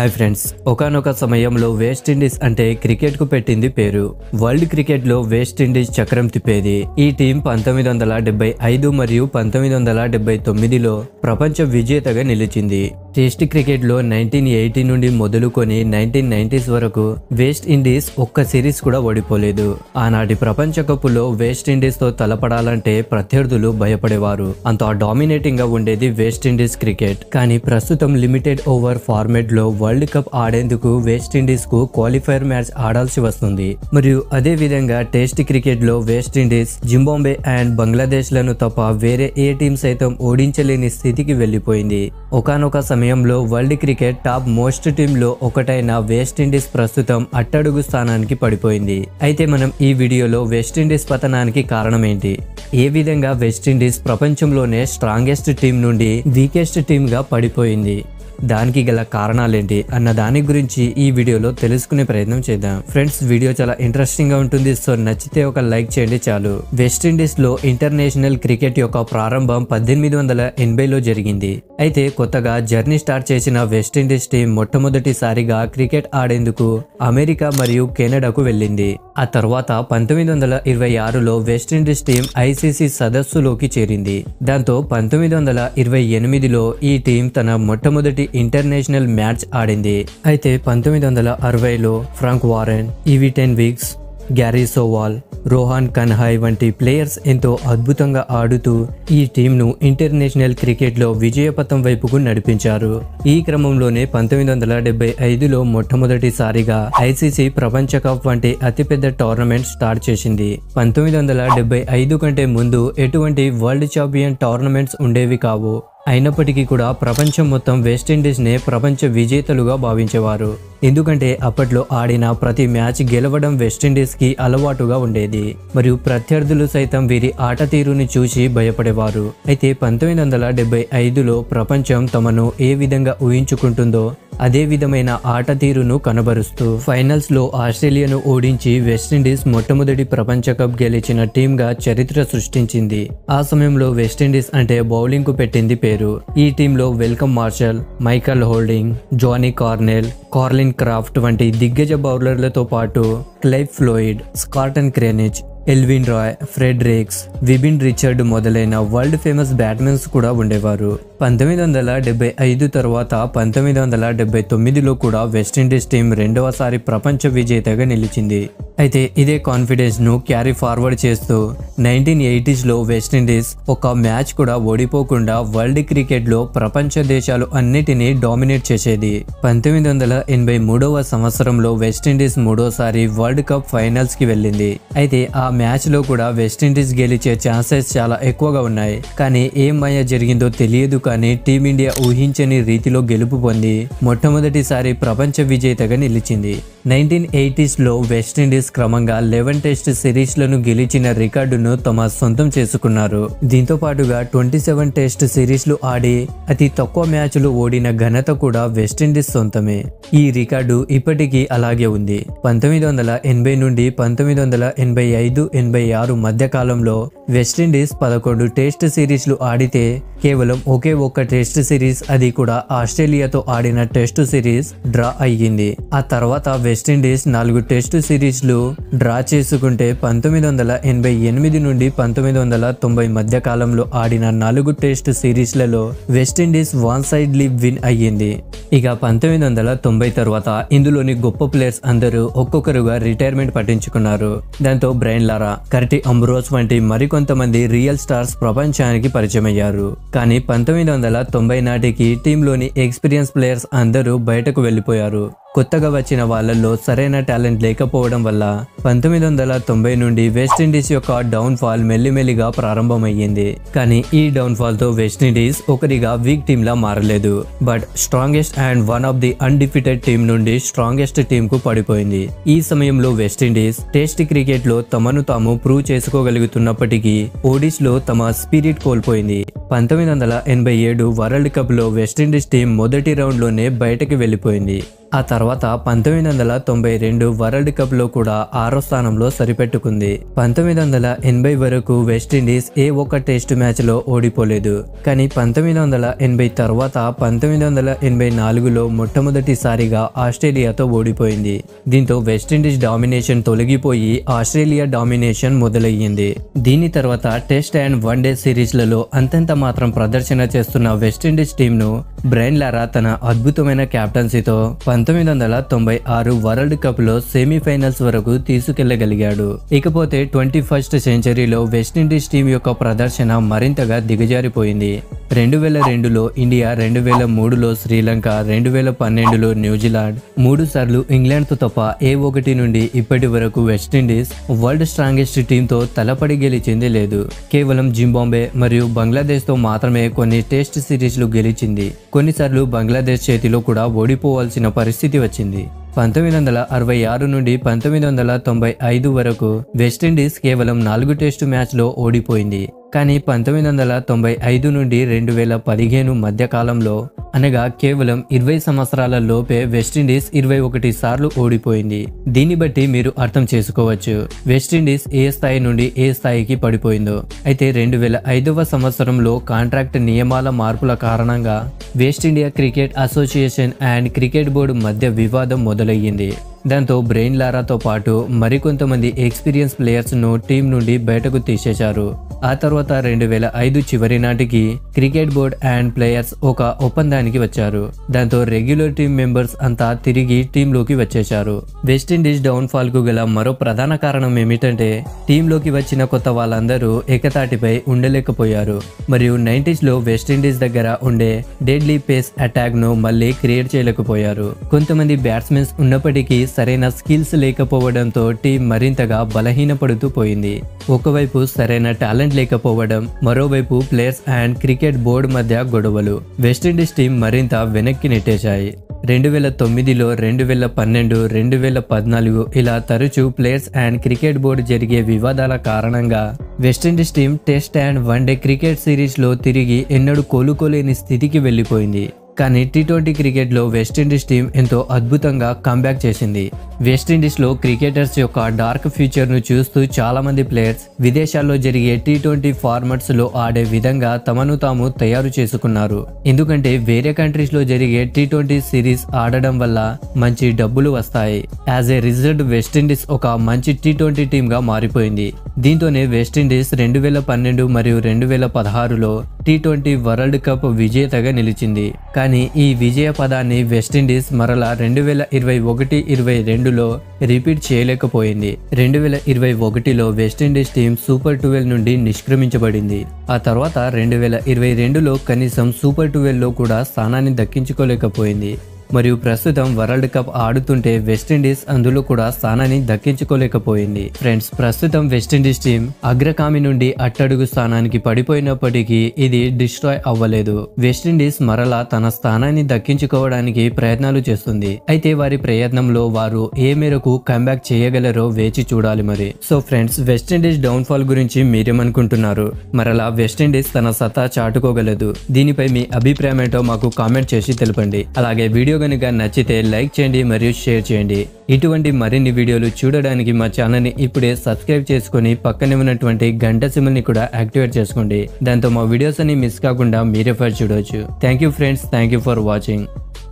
hi friends ఒకనొక సమయంలో west Indies అంటే క్రికెట్ కు పెట్టింది పేరు వరల్డ్ క్రికెట్ లో వెస్ట్ ఇండీస్ చక్రం తిప్పేది ఈ టీం పంతొమ్మిది వందల డెబ్బై ఐదు మరియు పంతొమ్మిది వందల డెబ్బై తొమ్మిదిలో ప్రపంచ విజేతగా నిలిచింది టెస్ట్ క్రికెట్ లో నైన్టీన్ ఎయిటీ నుండి మొదలుకొని నైన్టీన్ నైన్టీస్ వరకు వెస్ట్ ఇండీస్ ఒక్క సిరీస్ కూడా ఓడిపోలేదు ఆనాటి ప్రపంచ కప్పులో వెస్ట్ ఇండీస్ తో తలపడాలంటే ప్రత్యర్థులు భయపడేవారు అంత డామినేటింగ్ గా ఉండేది వెస్ట్ ఇండీస్ క్రికెట్ కానీ ప్రస్తుతం లిమిటెడ్ ఓవర్ ఫార్మేట్ లో వరల్డ్ కప్ ఆడేందుకు వెస్ట్ ఇండీస్ కు క్వాలిఫైర్ మ్యాచ్ ఆడాల్సి వస్తుంది మరియు అదే విధంగా టెస్ట్ క్రికెట్ లో West Indies Zimbabwe and Bangladesh లను తప్ప వేరే ఏ టీం సైతం ఓడించలేని స్థితికి వెళ్లిపోయింది ఒకనొక సమయంలో world cricket top most team లో ఒకటైన వెస్ట్ ఇండీస్ ప్రస్తుతం అట్టడుగు స్థానానికి పడిపోయింది అయితే మనం ఈ వీడియోలో వెస్ట్ ఇండీస్ పతనానికి కారణం ఏంటి ఏ విధంగా వెస్ట్ ఇండీస్ ప్రపంచంలోనే స్ట్రాంగెస్ట్ టీం నుండి వీకెస్ట్ టీమ్ గా పడిపోయింది దానికి గల కారణాలేంటి అన్న దాని గురించి ఈ వీడియోలో తెలుసుకునే ప్రయత్నం చేద్దాం ఫ్రెండ్స్ వీడియో చాలా ఇంట్రెస్టింగ్ గా ఉంటుంది సో నచ్చితే ఒక లైక్ చేయండి చాలు వెస్ట్ ఇండీస్ లో ఇంటర్నేషనల్ క్రికెట్ యొక్క ప్రారంభం పద్దెనిమిది వందల ఎనభైలో జరిగింది అయితే కొత్తగా జర్నీ స్టార్ట్ చేసిన వెస్ట్ ఇండీస్ టీం మొట్టమొదటిసారిగా క్రికెట్ ఆడేందుకు అమెరికా మరియు కెనడాకు వెళ్ళింది ఆ తర్వాత పంతొమ్మిది వందల ఇరవై ఆరులో వెస్టిండీస్ టీం ఐసీసీ సదస్సులోకి చేరింది దాంతో పంతొమ్మిది వందల ఇరవై ఎనిమిదిలో ఈ టీం తన మొట్టమొదటి ఇంటర్నేషనల్ మ్యాచ్ ఆడింది అయితే పంతొమ్మిది వందల అరవైలో Frank Worrell Everton Weekes Garry Sobers Rohan Kanhai వంటి ప్లేయర్స్ ఎంతో అద్భుతంగా ఆడుతూ ఈ టీంను ఇంటర్నేషనల్ క్రికెట్లో విజయపథం వైపుకు నడిపించారు ఈ క్రమంలోనే పంతొమ్మిది వందల డెబ్బై ఐదులో మొట్టమొదటిసారిగా ఐసీసీ ప్రపంచ కప్ వంటి అతిపెద్ద టోర్నమెంట్ స్టార్ట్ చేసింది పంతొమ్మిది వందల డెబ్బై ఐదు కంటే ముందు ఎటువంటి వరల్డ్ ఛాంపియన్ టోర్నమెంట్స్ ఉండేవి కావు అయినప్పటికీ కూడా ప్రపంచం మొత్తం వెస్టిండీస్నే ప్రపంచ విజేతలుగా భావించేవారు ఎందుకంటే అప్పట్లో ఆడిన ప్రతి మ్యాచ్ గెలవడం వెస్టిండీస్కి అలవాటుగా ఉండేది మరియు ప్రత్యర్థులు సైతం వీరి ఆట తీరుని చూసి భయపడేవారు అయితే పంతొమ్మిది వందల డెబ్బై ఐదులో ప్రపంచం తమను ఏ విధంగా ఊహించుకుంటుందో అదే విధమైన ఆట తీరును కనబరుస్తూ ఫైనల్స్ లో ఆస్ట్రేలియాను ఓడించి వెస్టిండీస్ మొట్టమొదటి ప్రపంచ కప్ గెలిచిన టీమ్ గా చరిత్ర సృష్టించింది ఆ సమయంలో వెస్టిండీస్ అంటే బౌలింగ్ కు పెట్టింది పేరు ఈ టీంలో Malcolm Marshall Michael Holding Joel Garner Colin Croft వంటి దిగ్గజ బౌలర్లతో పాటు Clive Lloyd Gordon Greenidge Alvin Roy Fredericks Vivian Richard మొదలైన వరల్డ్ ఫేమస్ బ్యాట్మెన్స్ కూడా ఉండేవారు పంతొమ్మిది వందల డెబ్బై ఐదు తర్వాత పంతొమ్మిది వందల డెబ్బై తొమ్మిదిలో కూడా వెస్టిండీస్ టీం రెండవసారి ప్రపంచ విజేతగా నిలిచింది అయితే ఇదే కాన్ఫిడెన్స్ ను క్యారీ ఫార్వర్డ్ చేస్తూ నైన్టీన్ ఎయిటీస్లో వెస్టిండీస్ ఒక మ్యాచ్ కూడా ఓడిపోకుండా వరల్డ్ క్రికెట్లో ప్రపంచ దేశాలు అన్నిటినీ డామినేట్ చేసేది పంతొమ్మిది వందల ఎనభై మూడవ సంవత్సరంలో వెస్టిండీస్ మూడోసారి వరల్డ్ కప్ ఫైనల్స్ కి వెళ్ళింది అయితే ఆ మ్యాచ్ లో కూడా వెస్టిండీస్ గెలిచే ఛాన్సెస్ చాలా ఎక్కువగా ఉన్నాయి కానీ ఏం మాయ జరిగిందో తెలియదు కానీ టీమిండియా ఊహించని రీతిలో గెలుపు పొంది మొట్టమొదటిసారి ప్రపంచ విజేతగా నిలిచింది నైన్టీన్ ఎయిటీస్లో వెస్టిండీస్ క్రమంగా లెవెన్ టెస్ట్ సిరీస్లను గెలిచిన రికార్డును తమ సొంతం చేసుకున్నారు దీంతో పాటుగా ట్వంటీ సెవెన్ టెస్ట్ సిరీస్లు ఆడి అతి తక్కువ మ్యాచ్లు ఓడిన ఘనత కూడా వెస్టిండీస్ సొంతమే ఈ రికార్డు ఇప్పటికీ అలాగే ఉంది పంతొమ్మిది వందల ఎనభై నుండి పంతొమ్మిది వందల ఎనభై ఐదు ఎనభై ఆరు మధ్య కాలంలో వెస్టిండీస్ పదకొండు టెస్ట్ సిరీస్లు ఆడితే కేవలం ఒకే ఒక్క టెస్ట్ సిరీస్ అది కూడా ఆస్ట్రేలియాతో ఆడిన టెస్ట్ సిరీస్ డ్రా అయ్యింది ఆ తర్వాత వెస్టిండీస్ నాలుగు టెస్ట్ సిరీస్లు డ్రా చేసుకుంటే పంతొమ్మిది వందల ఎనభై ఎనిమిది నుండి పంతొమ్మిది వందల తొంభై మధ్య కాలంలో ఆడిన నాలుగు టెస్ట్ సిరీస్లలో West Indies one side leave win అయ్యింది ఇక పంతొమ్మిది వందల తొంభై తర్వాత ఇందులోని గొప్ప ప్లేయర్స్ అందరూ ఒక్కొక్కరుగా రిటైర్మెంట్ పట్టించుకున్నారు దాంతో బ్రైన్ లారా కర్టి అంబ్రోస్ వంటి మరికొంతమంది రియల్ స్టార్స్ ప్రపంచానికి పరిచయం అయ్యారు కానీ పంతొమ్మిది వందల తొంభై నాటికి టీంలోని ఎక్స్పీరియన్స్ ప్లేయర్స్ అందరూ బయటకు వెళ్ళిపోయారు కొత్తగా వచ్చిన వాళ్ళల్లో సరైన టాలెంట్ లేకపోవడం వల్ల పంతొమ్మిది వందల తొంభై నుండి వెస్టిండీస్ యొక్క డౌన్ ఫాల్ మెల్లిమెల్లిగా ప్రారంభమయ్యింది కానీ ఈ డౌన్ ఫాల్ తో వెస్టిండీస్ ఒకరిగా వీక్ టీమ్ లా మారలేదు but strongest and one of the undefeated team నుండి స్ట్రాంగెస్ట్ టీం కు పడిపోయింది ఈ సమయంలో వెస్టిండీస్ టెస్ట్ క్రికెట్ లో తమను తాము ప్రూవ్ చేసుకోగలుగుతున్నప్పటికీ ఓడిస్ లో తమ స్పిరిట్ కోల్పోయింది పంతొమ్మిది వందల ఎనభై ఏడు వరల్డ్ కప్ లో వెస్టిండీస్ టీం మొదటి రౌండ్ లోనే బయటకు వెళ్లిపోయింది ఆ తర్వాత పంతొమ్మిది వందల తొంభై రెండు వరల్డ్ కప్ లో కూడా ఆరో స్థానంలో సరిపెట్టుకుంది పంతొమ్మిది వందల ఎనభై వరకు వెస్టిండీస్ ఏ ఒక్క టెస్ట్ మ్యాచ్ లో ఓడిపోలేదు కానీ పంతొమ్మిది వందల ఎనభై తర్వాత పంతొమ్మిది వందల ఎనభై నాలుగులో మొట్టమొదటిసారిగా ఆస్ట్రేలియాతో ఓడిపోయింది దీంతో వెస్టిండీస్ డామినేషన్ తొలగిపోయి ఆస్ట్రేలియా డామినేషన్ మొదలయ్యింది దీని తర్వాత టెస్ట్ అండ్ వన్ డే సిరీస్లలో అంతంత మాత్రం ప్రదర్శన చేస్తున్న వెస్టిండీస్ టీంను బ్రైన్ లారా తన అద్భుతమైన క్యాప్టెన్సీతో పంతొమ్మిది వందల తొంభై ఆరు వరల్డ్ కప్ లో సెమీఫైనల్స్ వరకు తీసుకెళ్లగలిగాడు ఇకపోతే ట్వంటీ ఫస్ట్ సెంచరీలో వెస్టిండీస్ టీం యొక్క ప్రదర్శన మరింతగా దిగజారిపోయింది రెండు వేల రెండులో ఇండియా రెండు వేల మూడులో శ్రీలంక రెండు వేల పన్నెండులో న్యూజిలాండ్ మూడు సార్లు ఇంగ్లాండ్తో తప్ప ఏ ఒకటి నుండి ఇప్పటి వరకు వెస్టిండీస్ వరల్డ్ స్ట్రాంగెస్ట్ టీంతో తలపడి గెలిచింది లేదు కేవలం జింబాంబే మరియు బంగ్లాదేశ్తో మాత్రమే కొన్ని టెస్ట్ సిరీస్లు గెలిచింది కొన్నిసార్లు బంగ్లాదేశ్ చేతిలో కూడా ఓడిపోవాల్సిన పరిస్థితి వచ్చింది పంతొమ్మిది వందల అరవై ఆరు నుండి పంతొమ్మిది వందల తొంభై ఐదు వరకు వెస్టిండీస్ కేవలం నాలుగు టెస్టు మ్యాచ్లో ఓడిపోయింది కానీ పంతొమ్మిది వందల తొంభై ఐదు నుండి రెండు వేల పదిహేను మధ్య కాలంలో అనగా కేవలం ఇరవై సంవత్సరాల లోపే వెస్టిండీస్ ఇరవై ఒకటి సార్లు ఓడిపోయింది దీన్ని బట్టి మీరు అర్థం చేసుకోవచ్చు వెస్టిండీస్ ఏ స్థాయి నుండి ఏ స్థాయికి పడిపోయిందో అయితే రెండు వేల ఐదవ సంవత్సరంలో కాంట్రాక్ట్ నియమాల మార్పుల కారణంగా West India cricket association and cricket board మధ్య వివాదం మొదలయ్యింది దాంతో బ్రెయిన్ లారాతో పాటు మరికొంతమంది ఎక్స్పీరియన్స్ ప్లేయర్స్ను టీం నుండి బయటకు తీసేశారు ఆ తర్వాత రెండు వేల ఐదు చివరి నాటికి క్రికెట్ బోర్డ్ అండ్ ప్లేయర్స్ ఒక ఒప్పందానికి వచ్చారు దాంతో రెగ్యులర్ టీం మెంబర్స్ అంతా తిరిగి టీంలోకి వచ్చేశారు వెస్టిండీస్ డౌన్ ఫాల్ కు గల మరో ప్రధాన కారణం ఏమిటంటే టీంలోకి వచ్చిన కొత్త వాళ్ళందరూ ఏకతాటిపై ఉండలేకపోయారు మరియు నైంటీస్ లో వెస్టిండీస్ దగ్గర ఉండే డెడ్లీ పేస్ అటాక్ ను మళ్ళీ క్రియేట్ చేయలేకపోయారు కొంతమంది బ్యాట్స్మెన్స్ ఉన్నప్పటికీ సరైన స్కిల్స్ లేకపోవడంతో టీం మరింతగా బలహీనపడుతూ పోయింది ఒకవైపు సరైన టాలెంట్ లేకపోవడం మరోవైపు ప్లేయర్స్ అండ్ క్రికెట్ బోర్డు మధ్య గొడవలు వెస్టిండీస్ టీం మరింత వెనక్కి నెట్టేశాయి రెండు వేల తొమ్మిదిలో రెండు వేల పన్నెండు రెండు వేల పద్నాలుగు ఇలా తరచూ ప్లేయర్స్ అండ్ క్రికెట్ బోర్డు జరిగే వివాదాల కారణంగా West Indies team test and one day cricket సిరీస్లో తిరిగి ఎన్నడూ కోలుకోలేని స్థితికి వెళ్ళిపోయింది కానీ టీ ట్వంటీ క్రికెట్లో వెస్టిండీస్ టీం ఎంతో అద్భుతంగా కంబ్యాక్ చేసింది వెస్టిండీస్లో క్రికెటర్స్ యొక్క డార్క్ ఫ్యూచర్ను చూస్తూ చాలా మంది ప్లేయర్స్ విదేశాల్లో జరిగే టీ ట్వంటీ ఫార్మాట్స్లో ఆడే విధంగా తమను తాము తయారు చేసుకున్నారు ఎందుకంటే వేరే కంట్రీస్లో జరిగే టీ ట్వంటీ సిరీస్ ఆడడం వల్ల మంచి డబ్బులు వస్తాయి యాజ్ ఏ రిజల్ట్ వెస్టిండీస్ ఒక మంచి టీ ట్వంటీ టీమ్గా మారిపోయింది దీంతోనే వెస్టిండీస్ రెండు వేల పన్నెండు మరియు రెండు వేల పదహారులో టీ ట్వంటీ వరల్డ్ కప్ విజేతగా నిలిచింది కానీ ఈ విజయ పదాన్ని వెస్టిండీస్ మరలా రెండు వేల ఇరవై ఒకటి ఇరవై రెండులో రిపీట్ చేయలేకపోయింది రెండు వేల ఇరవై ఒకటిలో వెస్టిండీస్ టీం సూపర్ ట్వెల్వ్ నుండి నిష్క్రమించబడింది ఆ తర్వాత రెండు వేల ఇరవై రెండులో కనీసం సూపర్ ట్వెల్వ్లో కూడా స్థానాన్ని దక్కించుకోలేకపోయింది మరియు ప్రస్తుతం వరల్డ్ కప్ ఆడుతుంటే వెస్టిండీస్ అందులో కూడా స్థానాన్ని దక్కించుకోలేకపోయింది ఫ్రెండ్స్ ప్రస్తుతం వెస్టిండీస్ టీం అగ్రకామి నుండి అట్టడుగు స్థానానికి పడిపోయినప్పటికీ ఇది డిస్ట్రాయ్ అవ్వలేదు వెస్టిండీస్ మరలా తన స్థానాన్ని దక్కించుకోవడానికి ప్రయత్నాలు చేస్తుంది అయితే వారి ప్రయత్నంలో వారు ఏ మేరకు కంబ్యాక్ చేయగలరో వేచి చూడాలి మరి so friends West Indies down fall గురించి మీరేమనుకుంటున్నారు మరలా వెస్టిండీస్ తన సత్తా చాటుకోగలదు దీనిపై మీ అభిప్రాయం ఏంటో మాకు కామెంట్ చేసి తెలపండి అలాగే వీడియో కనుక నచ్చితే లైక్ చేయండి మరియు షేర్ చేయండి ఇటువంటి మరిన్ని వీడియోలు చూడడానికి మా ఛానల్ని ఇప్పుడే సబ్స్క్రైబ్ చేసుకొని పక్కనే ఉన్నటువంటి గంట సిమ్ని కూడా యాక్టివేట్ చేసుకోండి దాంతో మా వీడియోస్ అన్ని మిస్ కాకుండా మీరే ఫస్ట్ చూడవచ్చు thank you friends thank you for watching